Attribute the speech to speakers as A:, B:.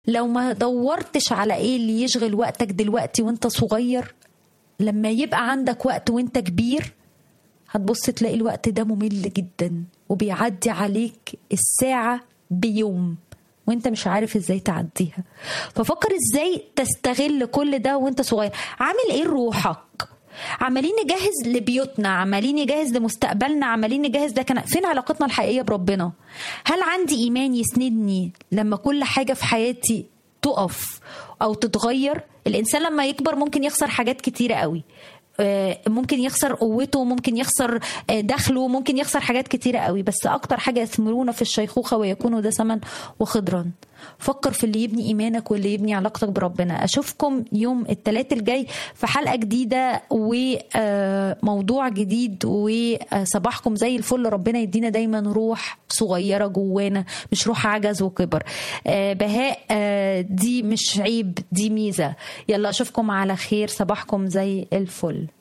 A: لو ما دورتش على ايه اللي يشغل وقتك دلوقتي وانت صغير لما يبقى عندك وقت وانت كبير هتبص تلاقي الوقت ده ممل جدا وبيعدي عليك الساعة بيوم وانت مش عارف ازاي تعديها ففكر ازاي تستغل كل ده وانت صغير عامل ايه روحك عمالين نجهز لبيوتنا عمالين نجهز لمستقبلنا عمالين نجهز لكن فين علاقتنا الحقيقيه بربنا هل عندي ايمان يسندني لما كل حاجه في حياتي تقف او تتغير الانسان لما يكبر ممكن يخسر حاجات كتيره قوي آه، ممكن يخسر قوته ممكن يخسر آه، دخله ممكن يخسر حاجات كتيرة قوي بس أكتر حاجة يثمرون في الشيخوخة ويكونوا دسما وخضرا فكر في اللي يبني إيمانك واللي يبني علاقتك بربنا أشوفكم يوم الثلاث الجاي في حلقة جديدة وموضوع جديد وصباحكم زي الفل ربنا يدينا دايما روح صغيرة جوانا مش روح عجز وكبر آه، بهاء آه، دي مش عيب دي ميزة يلا أشوفكم على خير صباحكم زي الفل